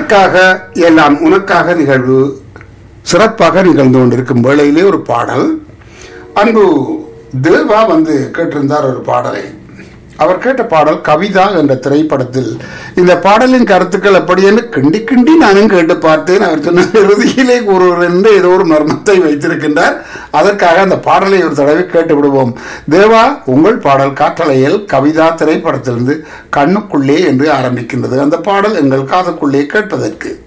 உனக்காக எல்லாம் உனக்காக நிகழ்வு சிறப்பாக நிகழ்ந்து கொண்டிருக்கும் வேளையிலே ஒரு பாடல் அன்பு தேவா வந்து கேட்டிருந்தார் ஒரு பாடலை அவர் கேட்ட பாடல் கவிதா என்ற திரைப்படத்தில் இந்த பாடலின் கருத்துக்கள் எப்படி என்று கிண்டி கிண்டி நானும் கேட்டு பார்த்தேன் அவர் சொன்ன இறுதியிலே ஒருவர் என்று ஏதோ ஒரு மர்மத்தை வைத்திருக்கின்றார் அதற்காக அந்த பாடலை ஒரு தடவை கேட்டு விடுவோம் தேவா உங்கள் பாடல் காற்றலையில் கவிதா திரைப்படத்திலிருந்து கண்ணுக்குள்ளே என்று ஆரம்பிக்கின்றது அந்த பாடல் எங்கள் காதுக்குள்ளே கேட்பதற்கு